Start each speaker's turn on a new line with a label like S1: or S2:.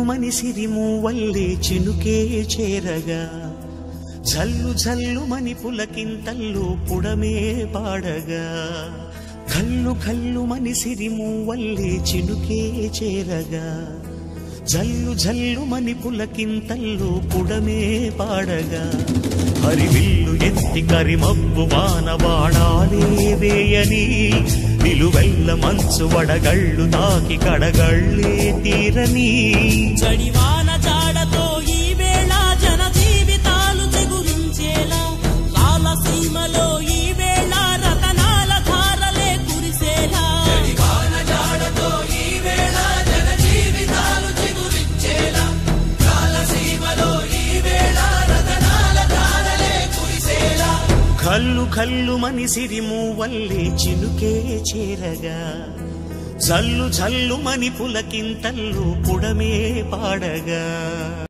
S1: మని సిరిము వల్లే చినుకే చేరగా జల్లు జల్లు మని పులకింతల్లు పుడమే పాడగా కల్లు కల్లు మని సిరిము వల్లే చినుకే చేరగా జల్లు జల్లు మని పులకింతల్లు పుడమే పాడగా హరివిల్లు ఎత్తి కరిమబ్బు వానవాడాలే వేయని నిలువెల్ల మంచు వడగళ్ళు తాకి కడగళ్ళే తీరని
S2: చడివాన జాడతో ఈ వేళ జన జీవితాలు చిగురించేలా రాలసీమలో ఈ వేళ రతనాల ధారలే కురిసేలా
S1: కల్లు కల్లు మని సిరిము వల్లే చినుకే చేరగా జల్లు జల్లు మని పులకింతల్లు పుడమే పాడగా